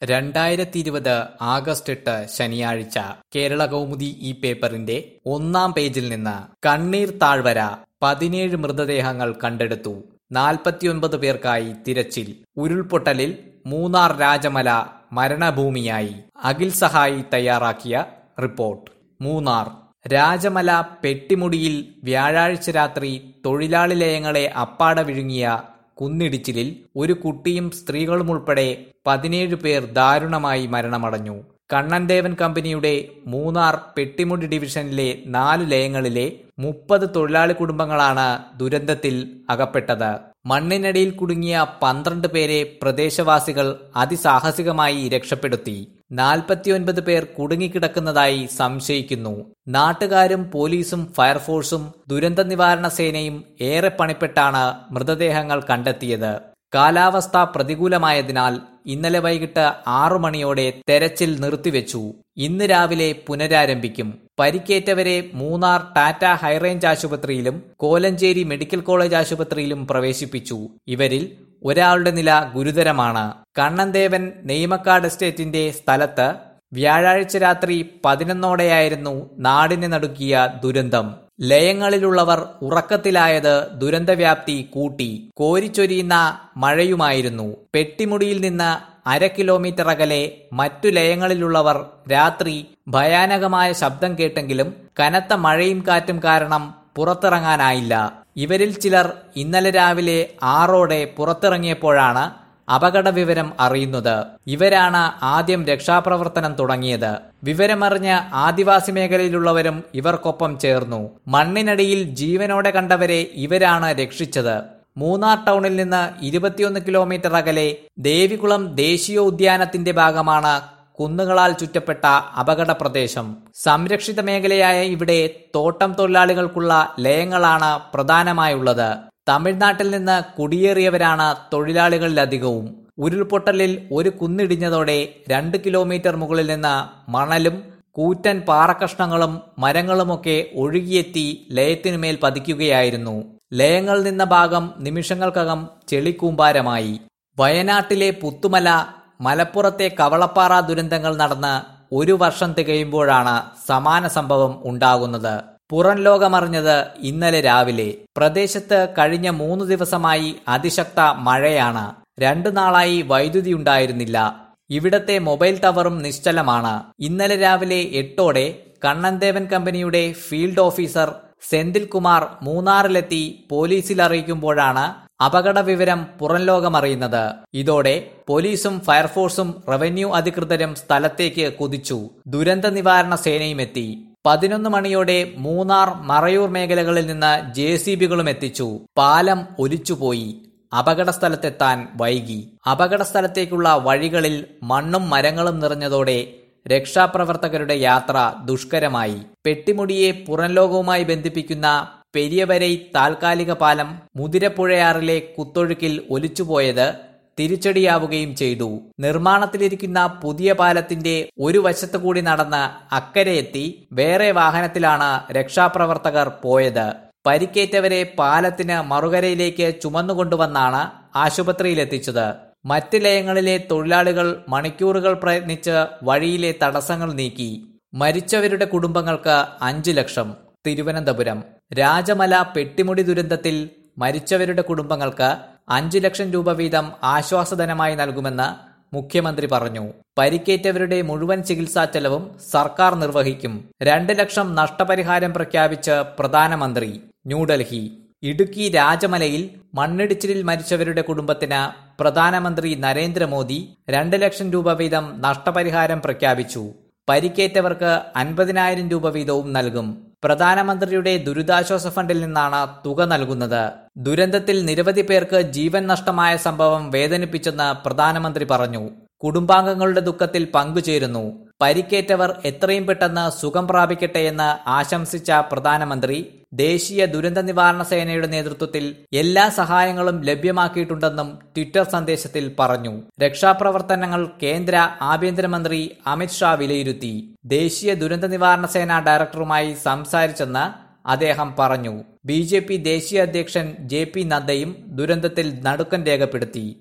രണ്ടായിരത്തി ഇരുപത് ആഗസ്റ്റ് എട്ട് ശനിയാഴ്ച കേരള കൗമുദി ഈ പേപ്പറിന്റെ ഒന്നാം പേജിൽ നിന്ന് കണ്ണീർ താഴ്വര പതിനേഴ് മൃതദേഹങ്ങൾ കണ്ടെടുത്തു നാൽപ്പത്തിയൊൻപത് പേർക്കായി തിരച്ചിൽ ഉരുൾപൊട്ടലിൽ മൂന്നാർ രാജമല മരണഭൂമിയായി അഖിൽ സഹായി തയ്യാറാക്കിയ റിപ്പോർട്ട് മൂന്നാർ രാജമല പെട്ടിമുടിയിൽ വ്യാഴാഴ്ച രാത്രി തൊഴിലാളി ലയങ്ങളെ അപ്പാടെ വിഴുങ്ങിയ കുന്നിടിച്ചിലിൽ ഒരു കുട്ടിയും സ്ത്രീകളും ഉൾപ്പെടെ പതിനേഴ് പേർ ദാരുണമായി മരണമടഞ്ഞു കണ്ണൻദേവൻ കമ്പനിയുടെ മൂന്നാർ പെട്ടിമുടി ഡിവിഷനിലെ നാല് ലയങ്ങളിലെ മുപ്പത് തൊഴിലാളി കുടുംബങ്ങളാണ് ദുരന്തത്തിൽ അകപ്പെട്ടത് മണ്ണിനടിയിൽ കുടുങ്ങിയ പന്ത്രണ്ട് പേരെ പ്രദേശവാസികൾ അതിസാഹസികമായി രക്ഷപ്പെടുത്തി നാൽപ്പത്തിയൊൻപത് പേർ കുടുങ്ങിക്കിടക്കുന്നതായി സംശയിക്കുന്നു നാട്ടുകാരും പോലീസും ഫയർഫോഴ്സും ദുരന്ത നിവാരണ സേനയും ഏറെ പണിപ്പെട്ടാണ് മൃതദേഹങ്ങൾ കണ്ടെത്തിയത് കാലാവസ്ഥ പ്രതികൂലമായതിനാൽ ഇന്നലെ വൈകിട്ട് ആറു മണിയോടെ തെരച്ചിൽ നിർത്തിവെച്ചു ഇന്ന് രാവിലെ പുനരാരംഭിക്കും പരിക്കേറ്റവരെ മൂന്നാർ ടാറ്റ ഹൈറേഞ്ച് ആശുപത്രിയിലും കോലഞ്ചേരി മെഡിക്കൽ കോളേജ് ആശുപത്രിയിലും പ്രവേശിപ്പിച്ചു ഇവരിൽ ഒരാളുടെ നില ഗുരുതരമാണ് കണ്ണൻദേവൻ നെയ്മക്കാട് എസ്റ്റേറ്റിന്റെ സ്ഥലത്ത് വ്യാഴാഴ്ച രാത്രി പതിനൊന്നോടെയായിരുന്നു നാടിനെ നടുക്കിയ ദുരന്തം ലയങ്ങളിലുള്ളവർ ഉറക്കത്തിലായത് ദുരന്തവ്യാപ്തി കൂട്ടി കോരിച്ചൊരിയുന്ന മഴയുമായിരുന്നു പെട്ടിമുടിയിൽ നിന്ന് അര കിലോമീറ്റർ അകലെ മറ്റു ലയങ്ങളിലുള്ളവർ രാത്രി ഭയാനകമായ ശബ്ദം കേട്ടെങ്കിലും കനത്ത മഴയും കാറ്റും കാരണം പുറത്തിറങ്ങാനായില്ല ഇവരിൽ ചിലർ ഇന്നലെ രാവിലെ ആറോടെ പുറത്തിറങ്ങിയപ്പോഴാണ് അപകട വിവരം അറിയുന്നത് ഇവരാണ് ആദ്യം രക്ഷാപ്രവർത്തനം തുടങ്ങിയത് വിവരമറിഞ്ഞ് ആദിവാസി മേഖലയിലുള്ളവരും ഇവർക്കൊപ്പം ചേർന്നു മണ്ണിനടിയിൽ ജീവനോടെ കണ്ടവരെ ഇവരാണ് രക്ഷിച്ചത് മൂന്നാർ ടൗണിൽ നിന്ന് ഇരുപത്തിയൊന്ന് കിലോമീറ്റർ അകലെ ദേവികുളം ദേശീയോദ്യാനത്തിന്റെ ഭാഗമാണ് കുന്നുകളാൽ ചുറ്റപ്പെട്ട അപകട പ്രദേശം സംരക്ഷിത മേഖലയായ ഇവിടെ തോട്ടം തൊഴിലാളികൾക്കുള്ള ലയങ്ങളാണ് പ്രധാനമായുള്ളത് തമിഴ്നാട്ടിൽ നിന്ന് കുടിയേറിയവരാണ് തൊഴിലാളികളിലധികവും ഉരുൾപൊട്ടലിൽ ഒരു കുന്നിടിഞ്ഞതോടെ രണ്ട് കിലോമീറ്റർ മുകളിൽ നിന്ന് മണലും കൂറ്റൻ പാറക്കഷ്ണങ്ങളും മരങ്ങളുമൊക്കെ ഒഴുകിയെത്തി ലയത്തിനുമേൽ പതിക്കുകയായിരുന്നു ലയങ്ങൾ നിന്ന ഭാഗം നിമിഷങ്ങൾക്കകം ചെളിക്കൂമ്പാരമായി വയനാട്ടിലെ പുത്തുമല മലപ്പുറത്തെ കവളപ്പാറ ദുരന്തങ്ങൾ നടന്ന് ഒരു വർഷം തികയുമ്പോഴാണ് സമാന സംഭവം ഉണ്ടാകുന്നത് പുറം ലോകമറിഞ്ഞത് ഇന്നലെ രാവിലെ പ്രദേശത്ത് കഴിഞ്ഞ മൂന്ന് ദിവസമായി അതിശക്ത മഴയാണ് രണ്ടു നാളായി വൈദ്യുതി ഉണ്ടായിരുന്നില്ല ഇവിടത്തെ മൊബൈൽ ടവറും നിശ്ചലമാണ് ഇന്നലെ രാവിലെ എട്ടോടെ കണ്ണൻദേവൻ കമ്പനിയുടെ ഫീൽഡ് ഓഫീസർ സെന്തിൽ കുമാർ മൂന്നാറിലെത്തി പോലീസിൽ അറിയിക്കുമ്പോഴാണ് അപകട വിവരം പുറം ലോകമറിയുന്നത് ഇതോടെ പോലീസും ഫയർഫോഴ്സും റവന്യൂ അധികൃതരും സ്ഥലത്തേക്ക് കുതിച്ചു ദുരന്ത നിവാരണ സേനയും എത്തി പതിനൊന്ന് മണിയോടെ മൂന്നാർ മറയൂർ മേഖലകളിൽ നിന്ന് ജെ സി ബികളും എത്തിച്ചു പാലം ഒലിച്ചുപോയി അപകട സ്ഥലത്തെത്താൻ വൈകി അപകട സ്ഥലത്തേക്കുള്ള വഴികളിൽ മണ്ണും മരങ്ങളും നിറഞ്ഞതോടെ രക്ഷാപ്രവർത്തകരുടെ യാത്ര ദുഷ്കരമായി പെട്ടിമുടിയെ പുറംലോകവുമായി ബന്ധിപ്പിക്കുന്ന പെരിയവരൈ താൽക്കാലിക പാലം മുതിരപ്പുഴയാറിലെ കുത്തൊഴുക്കിൽ ഒലിച്ചുപോയത് തിരിച്ചടിയാവുകയും ചെയ്തു നിർമ്മാണത്തിലിരിക്കുന്ന പുതിയ പാലത്തിന്റെ ഒരു വശത്തു കൂടി നടന്ന് അക്കരെ എത്തി വേറെ വാഹനത്തിലാണ് രക്ഷാപ്രവർത്തകർ പോയത് പരിക്കേറ്റവരെ പാലത്തിന് മറുകരയിലേക്ക് ചുമന്നുകൊണ്ടുവന്നാണ് ആശുപത്രിയിലെത്തിച്ചത് മറ്റ് ലയങ്ങളിലെ തൊഴിലാളികൾ മണിക്കൂറുകൾ പ്രയത്നിച്ച് വഴിയിലെ തടസ്സങ്ങൾ നീക്കി മരിച്ചവരുടെ കുടുംബങ്ങൾക്ക് അഞ്ചു ലക്ഷം തിരുവനന്തപുരം രാജമല പെട്ടിമുടി ദുരന്തത്തിൽ മരിച്ചവരുടെ കുടുംബങ്ങൾക്ക് അഞ്ചു ലക്ഷം രൂപ വീതം ആശ്വാസധനമായി നൽകുമെന്ന് മുഖ്യമന്ത്രി പറഞ്ഞു പരിക്കേറ്റവരുടെ മുഴുവൻ ചികിത്സാ ചെലവും സർക്കാർ നിർവഹിക്കും രണ്ട് ലക്ഷം നഷ്ടപരിഹാരം പ്രഖ്യാപിച്ച് പ്രധാനമന്ത്രി ന്യൂഡൽഹി ഇടുക്കി രാജമലയിൽ മണ്ണിടിച്ചിലിൽ മരിച്ചവരുടെ കുടുംബത്തിന് പ്രധാനമന്ത്രി നരേന്ദ്രമോദി രണ്ട് ലക്ഷം രൂപ വീതം നഷ്ടപരിഹാരം പ്രഖ്യാപിച്ചു പരിക്കേറ്റവർക്ക് അൻപതിനായിരം രൂപ വീതവും നൽകും പ്രധാനമന്ത്രിയുടെ ദുരിതാശ്വാസ ഫണ്ടിൽ നിന്നാണ് തുക നൽകുന്നത് ദുരന്തത്തിൽ നിരവധി പേർക്ക് ജീവൻ നഷ്ടമായ സംഭവം വേദനിപ്പിച്ചെന്ന് പ്രധാനമന്ത്രി പറഞ്ഞു കുടുംബാംഗങ്ങളുടെ ദുഃഖത്തിൽ പങ്കുചേരുന്നു പരിക്കേറ്റവർ എത്രയും പെട്ടെന്ന് സുഖം പ്രാപിക്കട്ടെ എന്ന് ആശംസിച്ച പ്രധാനമന്ത്രി ദേശീയ ദുരന്ത നിവാരണ സേനയുടെ നേതൃത്വത്തിൽ എല്ലാ സഹായങ്ങളും ലഭ്യമാക്കിയിട്ടുണ്ടെന്നും ട്വിറ്റർ സന്ദേശത്തിൽ പറഞ്ഞു രക്ഷാപ്രവർത്തനങ്ങൾ കേന്ദ്ര ആഭ്യന്തരമന്ത്രി അമിത്ഷാ വിലയിരുത്തി ദേശീയ ദുരന്ത നിവാരണ സേന ഡയറക്ടറുമായി സംസാരിച്ചെന്ന് അദ്ദേഹം പറഞ്ഞു ബി ദേശീയ അധ്യക്ഷൻ ജെ പി നദ്ദയും ദുരന്തത്തിൽ നടുക്കം രേഖപ്പെടുത്തി